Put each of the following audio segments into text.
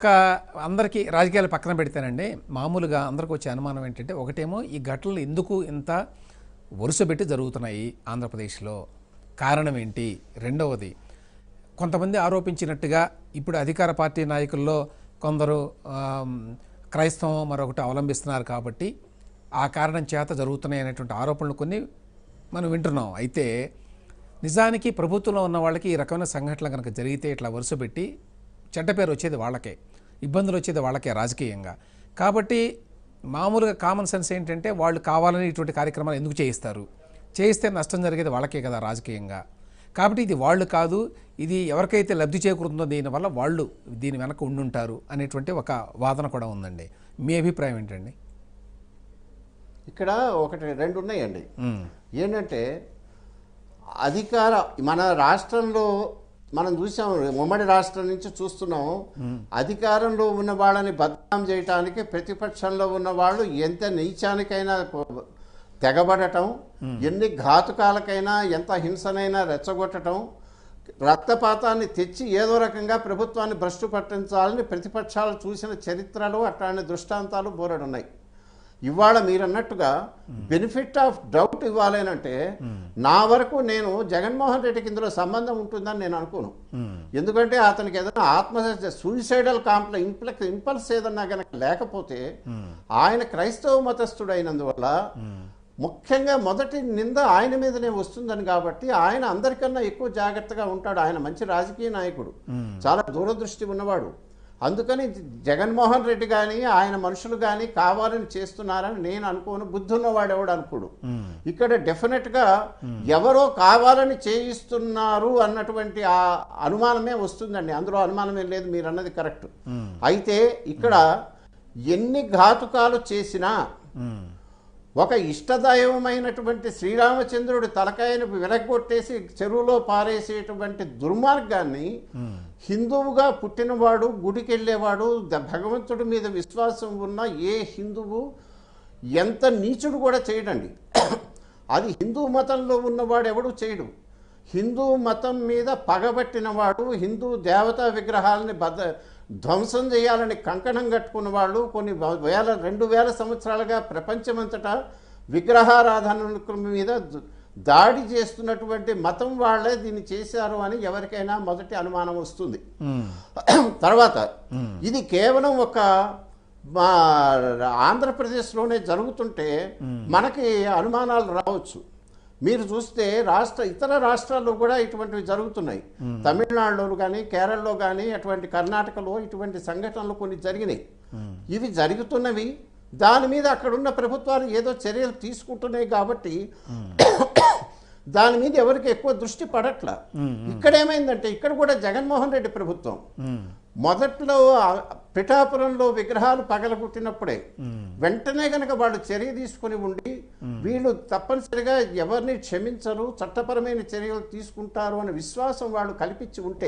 ఒక్క అందరికీ రాజకీయాలు పక్కన పెడితేనండి మామూలుగా అందరికి వచ్చే అనుమానం ఏంటంటే ఒకటేమో ఈ ఘటనలు ఎందుకు ఇంత వరుసపెట్టి జరుగుతున్నాయి ఆంధ్రప్రదేశ్లో కారణం ఏంటి రెండవది కొంతమంది ఆరోపించినట్టుగా ఇప్పుడు అధికార పార్టీ నాయకుల్లో కొందరు ఆమ్, క్రైస్తవం మరొకటి అవలంబిస్తున్నారు కాబట్టి ఆ కారణం చేత జరుగుతున్నాయి అనేటువంటి ఆరోపణలు కొన్ని మనం వింటున్నాం అయితే నిజానికి ప్రభుత్వంలో ఉన్న వాళ్ళకి ఈ రకమైన సంఘటనలు కనుక జరిగితే ఇట్లా వరుసపెట్టి చెడ్డ పేరు వచ్చేది వాళ్ళకే ఇబ్బందులు వచ్చేది వాళ్ళకే రాజకీయంగా కాబట్టి మామూలుగా కామన్ సెన్స్ ఏంటంటే వాళ్ళు కావాలని ఇటువంటి కార్యక్రమాలు ఎందుకు చేయిస్తారు చేయిస్తే నష్టం జరిగేది వాళ్ళకే కదా రాజకీయంగా కాబట్టి ఇది వాళ్ళు కాదు ఇది ఎవరికైతే లబ్ధి చేకూరుతుందో దీనివల్ల వాళ్ళు దీని వెనక ఉండుంటారు అనేటువంటి ఒక వాదన కూడా ఉందండి మీ అభిప్రాయం ఏంటండి ఇక్కడ ఒకటి రెండు ఉన్నాయండి ఉమ్, ఏంటంటే అధికార మన రాష్ట్రంలో మనం చూసాం ఉమ్మడి రాష్ట్రం నుంచి చూస్తున్నాం అధికారంలో ఉన్న వాళ్ళని బదనాం చేయటానికి ప్రతిపక్షంలో ఉన్న వాళ్ళు ఎంత నీచానికైనా పో- తెగబడటం ఎన్ని ఘాతుకాలకైనా ఎంత హింసనైనా రెచ్చగొట్టడం రక్తపాతాన్ని తెచ్చి ఏదో రకంగా ప్రభుత్వాన్ని భ్రష్టు పట్టించాలని ప్రతిపక్షాలు చూసిన చరిత్రలు అట్లాంటి దృష్టాంతాలు బోరడున్నాయి ఇవాళ మీరన్నట్టుగా బెనిఫిట్ ఆఫ్ డౌట్ ఇవ్వాలేనంటే నా వరకు నేను జగన్మోహన్ రెడ్డికి ఇందులో సంబంధం ఉంటుందని నేను అనుకోను ఎందుకంటే అతనికి ఏదైనా ఆత్మ సూయిసైడల్ కాంప్ల ఇంప్లెక్స్ ఇంపల్స్ ఏదన్నా కనుక లేకపోతే ఆయన క్రైస్తవ మతస్థుడైనందువల్ల ముఖ్యంగా మొదటి నింద ఆయన మీదనే వస్తుందని కాబట్టి ఆయన అందరికన్నా ఎక్కువ జాగ్రత్తగా ఉంటాడు ఆయన మంచి రాజకీయ నాయకుడు చాలా దూరదృష్టి ఉన్నవాడు అందుకని జగన్మోహన్ రెడ్డి కానీ ఆయన మనుషులు కానీ కావాలని చేస్తున్నారని నేను అనుకోను బుద్ధి ఉన్నవాడు ఎవడు అనుకోడు ఇక్కడ డెఫినెట్గా ఎవరో కావాలని చేయిస్తున్నారు అన్నటువంటి ఆ అనుమానమే వస్తుందండి అందులో అనుమానమే లేదు మీరు అన్నది కరెక్ట్ అయితే ఇక్కడ ఎన్ని ఘాతుకాలు చేసినా ఉమ్, ఒక ఇష్టదైవమైనటువంటి శ్రీరామచంద్రుడి తలకాయను విరగొట్టేసి చెరువులో పారేసేటువంటి దుర్మార్గాన్ని హిందువుగా పుట్టినవాడు గుడికి వెళ్ళేవాడు ద- భగవంతుడి మీద విశ్వాసం ఉన్న ఏ హిందువు ఎంత నీచుడు కూడా చేయడండి అది హిందూ మతంలో ఉన్నవాడు ఎవడు చేయడు హిందూ మతం మీద పగబట్టినవాడు హిందూ దేవతా విగ్రహాలని బద ధ్వంసం చేయాలని కంకణం కట్టుకున్న వాళ్ళు కొన్ని వ- వేల రెండు వేల సంవత్సరాలుగా ప్రపంచమంతటా విగ్రహారాధనల మీద ద- దాడి చేస్తున్నటువంటి మతం వాళ్ళే దీన్ని చేశారు అని ఎవరికైనా మొదటి అనుమానం వస్తుంది ఉమ్, తర్వాత ఇది కేవలం ఒక మా ఆంధ్రప్రదేశ్లోనే జరుగుతుంటే మనకి అనుమానాలు రావచ్చు మీరు చూస్తే రాష్ట్ర ఇతర రాష్ట్రాల్లో కూడా ఇటువంటివి జరుగుతున్నాయి తమిళనాడులో కానీ కేరళలో కానీ అటువంటి కర్ణాటకలో ఇటువంటి సంఘటనలు కొన్ని జరిగినాయి ఇవి జరుగుతున్నవి దాని మీద అక్కడున్న ప్రభుత్వాలు ఏదో చర్యలు తీసుకుంటున్నాయి కాబట్టి దాని మీద ఎవరికి ఎక్కువ దృష్టి పడట్ల ఇక్కడ ఏమైందంటే ఇక్కడ కూడా జగన్మోహన్ రెడ్డి ప్రభుత్వం ఉమ్, మొదట్లో ఆ పిఠాపురంలో విగ్రహాలు పగలగొట్టినప్పుడే వెంటనే కనుక వాళ్ళు చర్య తీసుకుని ఉండి వీళ్ళు తప్పనిసరిగా ఎవరిని క్షమించరు చట్టపరమైన చర్యలు తీసుకుంటారు అనే విశ్వాసం వాళ్ళు కల్పించి ఉంటే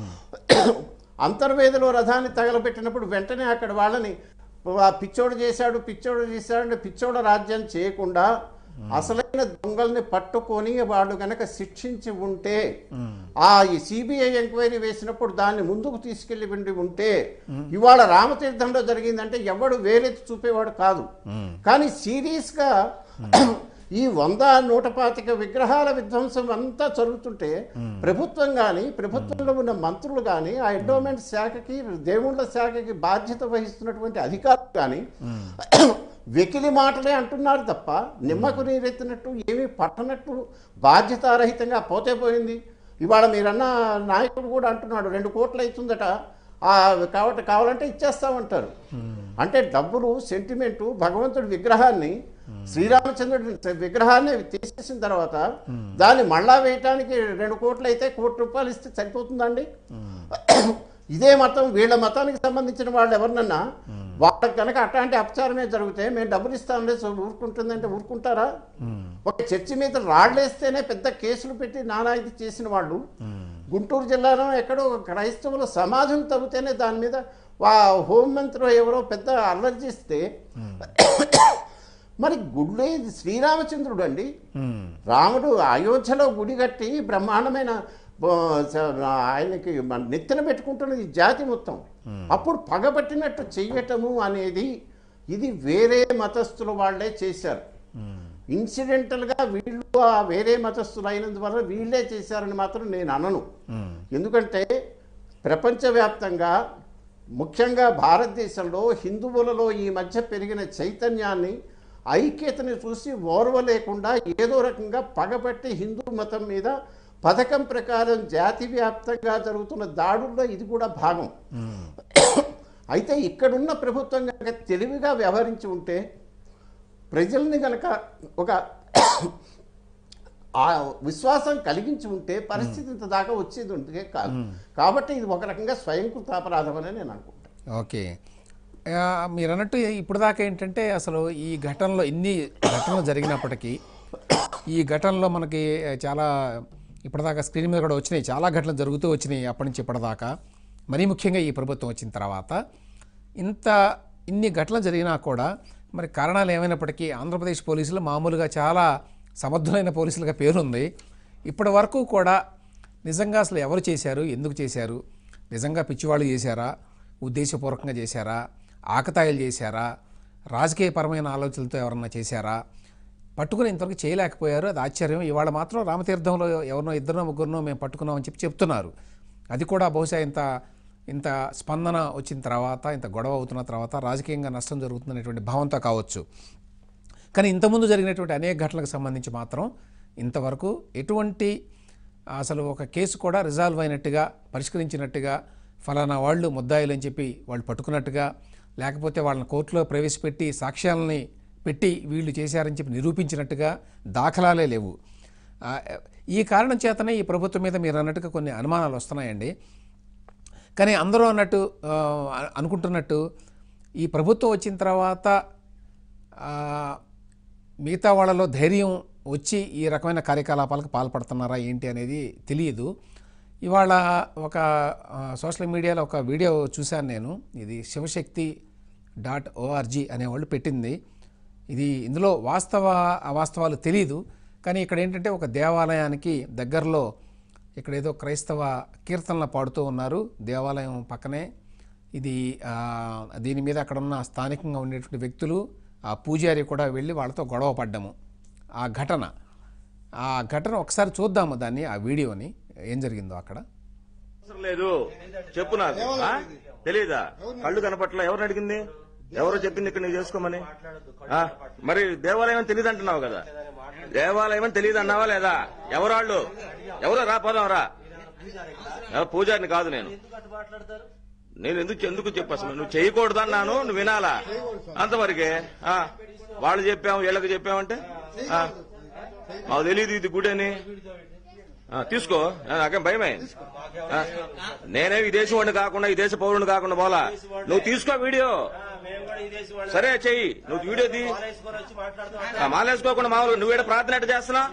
అంతర్వేదిలో రథాన్ని తగలబెట్టినప్పుడు వెంటనే అక్కడ వాళ్ళని ఆ పిచ్చోడు చేశాడు పిచ్చోడు చేశాడు అంటే పిచ్చోడ రాజ్యం చేయకుండా అసలైన దొంగల్ని పట్టుకొని వాళ్ళు గనక శిక్షించి ఉంటే ఆ సిబిఐ ఎంక్వైరీ వేసినప్పుడు దాన్ని ముందుకు తీసుకెళ్లి ఉండి ఉంటే ఇవాళ రామతీర్థంలో జరిగిందంటే ఎవడు వేలెత్తి చూపేవాడు కాదు కానీ సీరియస్ గా ఈ వంద నూట పాతిక విగ్రహాల విధ్వంసం అంతా జరుగుతుంటే ప్రభుత్వం కానీ ప్రభుత్వంలో ఉన్న మంత్రులు కానీ ఆ ఎండోమెంట్ శాఖకి దేవుళ్ళ శాఖకి బాధ్యత వహిస్తున్నటువంటి అధికారులు కానీ వెకిలి మాటలే అంటున్నారు తప్ప నిమ్మకు నీరెత్తినట్టు ఏమీ పట్టనట్టు బాధ్యతారహితంగా పోతే పోయింది ఇవాళ మీరన్న నాయకుడు కూడా అంటున్నాడు రెండు కోట్లు అవుతుందట ఆ కాబట్టి కావాలంటే ఇచ్చేస్తామంటారు అంటే డబ్బులు సెంటిమెంటు భగవంతుడి విగ్రహాన్ని శ్రీరామచంద్రుడి విగ్రహాన్ని తీసేసిన తర్వాత దాన్ని మళ్ళా వేయటానికి రెండు కోట్లు అయితే కోటి రూపాయలు ఇస్తే సరిపోతుందండి ఇదే మతం వీళ్ళ మతానికి సంబంధించిన వాళ్ళు ఎవరినన్నా వాళ్ళకి కనుక అట్లాంటి అపచారమే జరిగితే మేము డబ్బులు ఇస్తామంటే సో ఊరుకుంటుందంటే ఊరుకుంటారా ఒక చర్చి మీద రాళ్ళేస్తేనే పెద్ద కేసులు పెట్టి నానా ఇది చేసిన వాళ్ళు గుంటూరు జిల్లాలో ఎక్కడో ఒక క్రైస్తవుల సమాజం తవ్వితేనే దాని మీద వా హోంమంత్రి ఎవరో పెద్ద అల్లరి చేస్తే మరి గుడి శ్రీరామచంద్రుడు అండి ఉమ్, రాముడు అయోధ్యలో గుడి కట్టి బ్రహ్మాండమైన ఆ, స- ఆయనకి మన నెత్తిన పెట్టుకుంటున్నది ఈ జాతి మొత్తం అప్పుడు పగబట్టినట్టు చెయ్యటము అనేది ఇది వేరే మతస్థుల వాళ్ళే చేశారు ఇన్సిడెంటల్గా వీళ్ళు ఆ వేరే మతస్థులు అయినందువల్ల వీళ్ళే చేశారని మాత్రం నేను అనను ఎందుకంటే ప్రపంచవ్యాప్తంగా ముఖ్యంగా భారతదేశంలో హిందువులలో ఈ మధ్య పెరిగిన చైతన్యాన్ని ఐక్యతని చూసి ఓర్వలేకుండా ఏదో రకంగా పగబట్టి హిందూ మతం మీద పథకం ప్రకారం జాతి వ్యాప్తంగా జరుగుతున్న దాడుల్లో ఇది కూడా భాగం అయితే ఇక్కడున్న ప్రభుత్వం కనుక తెలివిగా వ్యవహరించి ఉంటే ప్రజల్ని కనుక ఒక ఆ విశ్వాసం కలిగించి ఉంటే పరిస్థితి ఇంత దాకా వచ్చేది ఉంటే కాదు కాబట్టి ఇది ఒక రకంగా స్వయంకృతాపరాధం అని నేను అనుకుంటాను ఓకే ఆ, మీరు అన్నట్టు ఇప్పుడు దాకా ఏంటంటే అసలు ఈ ఘటనలో ఇన్ని ఘటనలు జరిగినప్పటికీ ఈ ఘటనలో మనకి చాలా ఇప్పటిదాకా స్క్రీన్ మీద కూడా వచ్చినాయి చాలా ఘటనలు జరుగుతూ వచ్చినాయి అప్పటి నుంచి ఇప్పటిదాకా మరీ ముఖ్యంగా ఈ ప్రభుత్వం వచ్చిన తర్వాత ఇంత ఇన్ని ఘటనలు జరిగినా కూడా మరి కారణాలు ఏమైనప్పటికీ ఆంధ్రప్రదేశ్ పోలీసులు మామూలుగా చాలా సమర్థులైన పోలీసులుగా పేరుంది ఇప్పటి వరకు కూడా నిజంగా అసలు ఎవరు చేశారు ఎందుకు చేశారు నిజంగా పిచ్చివాళ్ళు చేశారా ఉద్దేశపూర్వకంగా చేశారా ఆకతాయిలు చేశారా రాజకీయపరమైన ఆలోచనలతో ఎవరన్నా చేశారా పట్టుకుని ఇంతవరకు చేయలేకపోయారు అది ఆశ్చర్యం ఇవాళ మాత్రం రామతీర్థంలో ఎవరినో ఇద్దరినో ముగ్గురినో మేము పట్టుకున్నామని చెప్పి చెప్తున్నారు అది కూడా బహుశా ఇంత ఇంత స్పందన వచ్చిన తర్వాత ఇంత గొడవ అవుతున్న తర్వాత రాజకీయంగా నష్టం జరుగుతుందనేటువంటి భావంతో కావచ్చు కానీ ఇంతకుముందు జరిగినటువంటి అనేక ఘటనలకు సంబంధించి మాత్రం ఇంతవరకు ఎటువంటి అసలు ఒక కేసు కూడా రిజాల్వ్ అయినట్టుగా పరిష్కరించినట్టుగా ఫలానా వాళ్ళు ముద్దాయిలు అని చెప్పి వాళ్ళు పట్టుకున్నట్టుగా లేకపోతే వాళ్ళని కోర్టులో ప్రవేశపెట్టి సాక్ష్యాలని పెట్టి వీళ్ళు చేశారని చెప్పి నిరూపించినట్టుగా దాఖలాలే లేవు ఆ, ఈ కారణం చేతనే ఈ ప్రభుత్వం మీద మీరు అన్నట్టుగా కొన్ని అనుమానాలు వస్తున్నాయండి కానీ అందరూ అన్నట్టు ఆ, అనుకుంటున్నట్టు ఈ ప్రభుత్వం వచ్చిన తర్వాత ఆ, మిగతా వాళ్ళలో ధైర్యం వచ్చి ఈ రకమైన కార్యకలాపాలకు పాల్పడుతున్నారా ఏంటి అనేది తెలియదు ఇవాళ ఒక ఆ, సోషల్ మీడియాలో ఒక వీడియో చూశాను నేను ఇది శివశక్తి డాట్ ఓఆర్జీ అనేవాళ్ళు పెట్టింది ఇది ఇందులో వాస్తవ అవాస్తవాలు తెలియదు కానీ ఇక్కడ ఏంటంటే ఒక దేవాలయానికి దగ్గరలో ఇక్కడ ఏదో క్రైస్తవ కీర్తనలు పాడుతూ ఉన్నారు దేవాలయం పక్కనే ఇది ఆ, దీని మీద అక్కడ ఉన్న స్థానికంగా ఉండేటువంటి వ్యక్తులు ఆ పూజారి కూడా వెళ్ళి వాళ్ళతో గొడవ పడ్డము ఆ ఘటన ఆ ఘటన ఒకసారి చూద్దాము దాన్ని ఆ వీడియోని ఏం జరిగిందో అక్కడ అవసరం లేదు చెప్పు నాకు ఆ? తెలీదా కళ్ళు కనపట్ల ఎవరు అడిగింది ఎవరో చెప్పింది ఇక్కడ నీకు చేసుకోమని ఆ? మరి దేవాలయం అని తెలియదు అంటున్నావు కదా దేవాలయం అని తెలియదు అన్నావా లేదా ఎవరాళ్ళు ఎవరో రా పోదాం రా ఎవరు పూజారిని కాదు నేను నేను ఎందుకు ఎందుకు చెప్పు అసలు నువ్వు చేయకూడదు అన్నాను నువ్వు వినాలా అంతవరకే ఆ. వాళ్ళు చెప్పాము వీళ్ళకి చెప్పామంటే ఆ. మాకు తెలియదు ఇది గుడి అని ఆ, తీసుకో ఆ, నాకేం భయమే ఆ, నేనే ఈ దేశం వాడిని కాకుండా ఈ దేశ పౌరుని కాకుండా పోలా నువ్వు తీసుకో వీడియో సరే చెయ్యి నువ్వు వీడియో తీ ఆ, మాలేసుకోకుండా మామూలుగా నువ్వేడ ప్రార్థన ఎట్ట చేస్తున్నా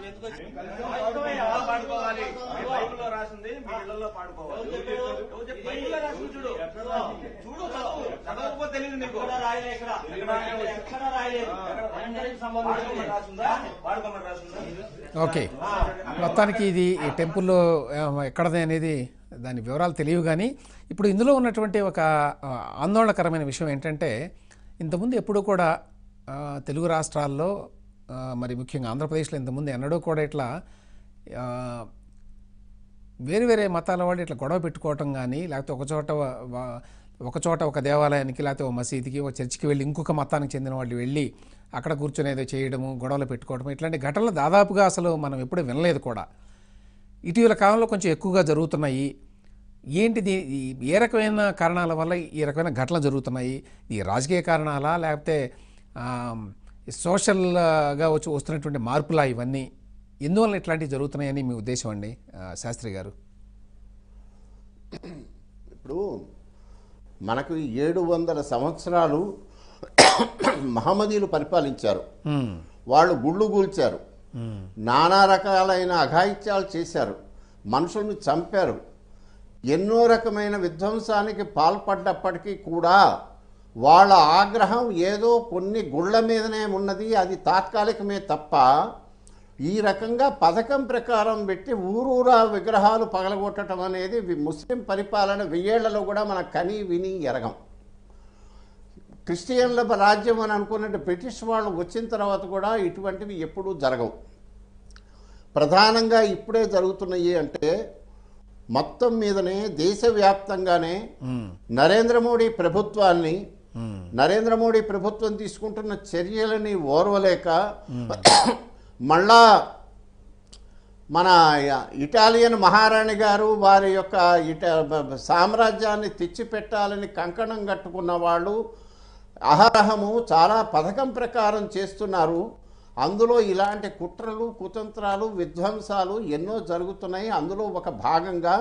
ఓకే మొత్తానికి ఇది ఈ టెంపుల్లో ఆ, ఎక్కడది అనేది దాని వివరాలు తెలియవు కానీ ఇప్పుడు ఇందులో ఉన్నటువంటి ఒక ఆ, ఆందోళనకరమైన విషయం ఏంటంటే ఇంతకుముందు ఎప్పుడు కూడా ఆ, తెలుగు రాష్ట్రాల్లో ఆ, మరి ముఖ్యంగా ఆంధ్రప్రదేశ్లో ఇంతకుముందు ఎన్నడూ కూడా ఇట్లా ఆ, వేరు వేరే మతాల వాళ్ళు ఇట్లా గొడవ పెట్టుకోవటం కానీ లేకపోతే ఒక చోట వ- వ- ఒక చోట ఒక దేవాలయానికి లేకపోతే ఒక మసీదుకి ఒక చర్చికి వెళ్ళి ఇంకొక మతానికి చెందిన వాళ్ళు వెళ్ళి అక్కడ కూర్చొని ఏదో చేయడము గొడవలు పెట్టుకోవడం ఇట్లాంటి ఘటనలు దాదాపుగా అసలు మనం ఎప్పుడు వినలేదు కూడా ఇటీవల కాలంలో కొంచెం ఎక్కువగా జరుగుతున్నాయి ఏంటిది ఈ ఏ రకమైన కారణాల వల్ల ఈ రకమైన ఘటనలు జరుగుతున్నాయి ఈ రాజకీయ కారణాలా లేకపోతే ఆ, ఈ సోషల్గా వచ్చి వస్తున్నటువంటి మార్పులా ఇవన్నీ ఎందువల్ల ఇట్లాంటివి జరుగుతున్నాయని మీ ఉద్దేశం అండి ఆ, శాస్త్రి గారు ఇప్పుడు మనకు ఏడు వందల సంవత్సరాలు మహమ్మదీయులు పరిపాలించారు మ్మ్. వాళ్ళు గుళ్ళు కూల్చారు నానా రకాలైన అఘాయిత్యాలు చేశారు మనుషుల్ని చంపారు ఎన్నో రకమైన విధ్వంసానికి పాల్పడ్డప్పటికీ కూడా వాళ్ళ ఆగ్రహం ఏదో కొన్ని గుళ్ళ మీదనే ఉన్నది అది తాత్కాలికమే తప్ప ఈ రకంగా పథకం ప్రకారం పెట్టి ఊరూరా విగ్రహాలు పగలగొట్టడం అనేది వి- ముస్లిం పరిపాలన వెయ్యేళ్లలో కూడా మన కని విని ఎరగం క్రిస్టియన్ల రాజ్యం అని అనుకున్నట్టు బ్రిటిష్ వాళ్ళు వచ్చిన తర్వాత కూడా ఇటువంటివి ఎప్పుడూ జరగవు ప్రధానంగా ఇప్పుడే జరుగుతున్నాయి అంటే మొత్తం మీదనే దేశవ్యాప్తంగానే నరేంద్ర మోడీ ప్రభుత్వాన్ని నరేంద్ర మోడీ ప్రభుత్వం తీసుకుంటున్న చర్యలని ఓర్వలేక మళ్ళా మన ఇటాలియన్ మహారాణి గారు వారి యొక్క ఇట సామ్రాజ్యాన్ని తెచ్చిపెట్టాలని కంకణం కట్టుకున్న వాళ్ళు అహరహము చాలా పథకం ప్రకారం చేస్తున్నారు అందులో ఇలాంటి కుట్రలు కుతంత్రాలు విధ్వంసాలు ఎన్నో జరుగుతున్నాయి అందులో ఒక భాగంగా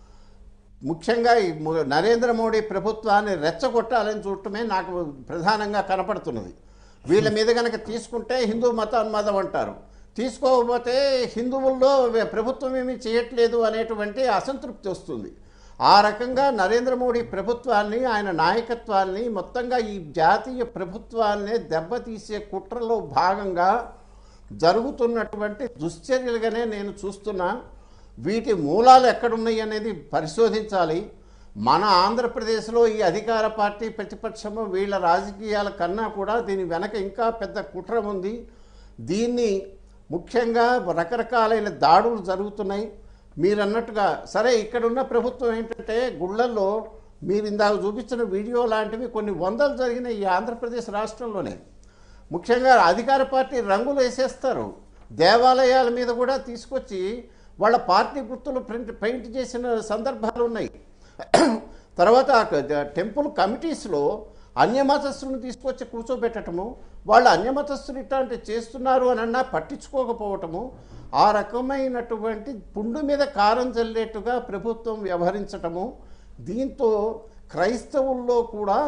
ముఖ్యంగా ఈ ము- నరేంద్ర మోడీ ప్రభుత్వాన్ని రెచ్చగొట్టాలని చూడటమే నాకు ప్రధానంగా కనపడుతున్నది వీళ్ళ మీద కనుక తీసుకుంటే హిందూ మతోన్మాదం అంటారు తీసుకోకపోతే హిందువుల్లో వే- ప్రభుత్వం ఏమీ చేయట్లేదు అనేటువంటి అసంతృప్తి వస్తుంది ఆ రకంగా నరేంద్ర మోడీ ప్రభుత్వాన్ని ఆయన నాయకత్వాన్ని మొత్తంగా ఈ జాతీయ ప్రభుత్వాన్ని దెబ్బతీసే కుట్రలో భాగంగా జరుగుతున్నటువంటి దుశ్చర్యలుగానే నేను చూస్తున్నా వీటి మూలాలు ఎక్కడున్నాయి అనేది పరిశోధించాలి మన ఆంధ్రప్రదేశ్లో ఈ అధికార పార్టీ ప్రతిపక్షము వీళ్ళ రాజకీయాల కన్నా కూడా దీని వెనక ఇంకా పెద్ద కుట్ర ఉంది దీన్ని ముఖ్యంగా రకరకాలైన దాడులు జరుగుతున్నాయి మీరు అన్నట్టుగా సరే ఇక్కడున్న ప్రభుత్వం ఏంటంటే గుళ్ళల్లో మీరు ఇందాక చూపించిన వీడియో లాంటివి కొన్ని వందలు జరిగిన ఈ ఆంధ్రప్రదేశ్ రాష్ట్రంలోనే ముఖ్యంగా అధికార పార్టీ రంగులు వేసేస్తారు దేవాలయాల మీద కూడా తీసుకొచ్చి వాళ్ళ పార్టీ గుర్తులు ప్రింట్ పెయింట్ చేసిన సందర్భాలు ఉన్నాయి తర్వాత ఆ క- టెంపుల్ కమిటీస్లో అన్యమతస్థులను తీసుకొచ్చి కూర్చోబెట్టడము వాళ్ళు అన్యమతస్థులు ఇట్లాంటి చేస్తున్నారు అని అన్నా పట్టించుకోకపోవటము ఆ రకమైనటువంటి పుండు మీద కారం చల్లేట్టుగా ప్రభుత్వం వ్యవహరించటము దీంతో క్రైస్తవుల్లో కూడా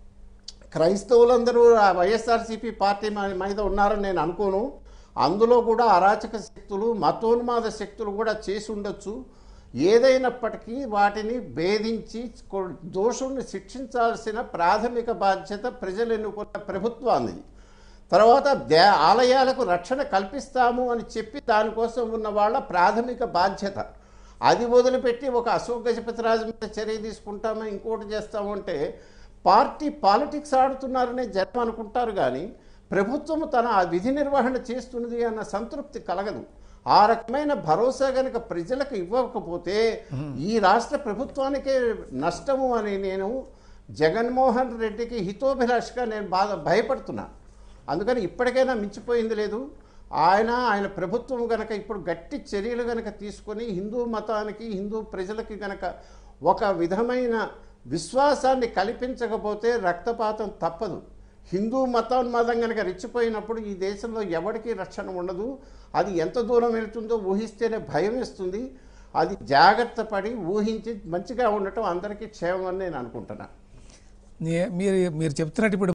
క్రైస్తవులందరూ ఆ వైఎస్ఆర్సీపీ పార్టీ మ- మీద ఉన్నారని నేను అనుకోను అందులో కూడా అరాచక శక్తులు మతోన్మాద శక్తులు కూడా చేసి ఉండొచ్చు ఏదైనప్పటికీ వాటిని భేదించి కొ- దోషుల్ని శిక్షించాల్సిన ప్రాథమిక బాధ్యత ప్రజలు ఎన్నుకున్న ప్రభుత్వాన్ని తర్వాత దే ఆలయాలకు రక్షణ కల్పిస్తాము అని చెప్పి దానికోసం ఉన్న వాళ్ళ ప్రాథమిక బాధ్యత అది వదిలిపెట్టి ఒక అశోక్ గజపతిరాజు మీద చర్య తీసుకుంటాము ఇంకోటి చేస్తాము అంటే పార్టీ పాలిటిక్స్ ఆడుతున్నారనే జనం అనుకుంటారు కానీ ప్రభుత్వం తన ఆ విధి నిర్వహణ చేస్తున్నది అన్న సంతృప్తి కలగదు ఆ రకమైన భరోసా గనుక ప్రజలకు ఇవ్వకపోతే ఈ రాష్ట్ర ప్రభుత్వానికే నష్టము అని నేను జగన్మోహన్ రెడ్డికి హితోభిలాషగా నేను బాధ భయపడుతున్నా అందుకని ఇప్పటికైనా మించిపోయింది లేదు ఆయన ఆయన ప్రభుత్వం గనక ఇప్పుడు గట్టి చర్యలు గనక తీసుకొని హిందూ మతానికి హిందూ ప్రజలకి గనక ఒక విధమైన విశ్వాసాన్ని కల్పించకపోతే రక్తపాతం తప్పదు హిందూ మతోన్మాదం కనుక రెచ్చిపోయినప్పుడు ఈ దేశంలో ఎవరికీ రక్షణ ఉండదు అది ఎంత దూరం వెళ్తుందో ఊహిస్తేనే భయం వేస్తుంది అది జాగ్రత్త పడి ఊహించి మంచిగా ఉండటం అందరికీ క్షేమం అని నేను అనుకుంటున్నాను నే- మీరు మీరు చెప్తున్నట్టు ఇప్పుడు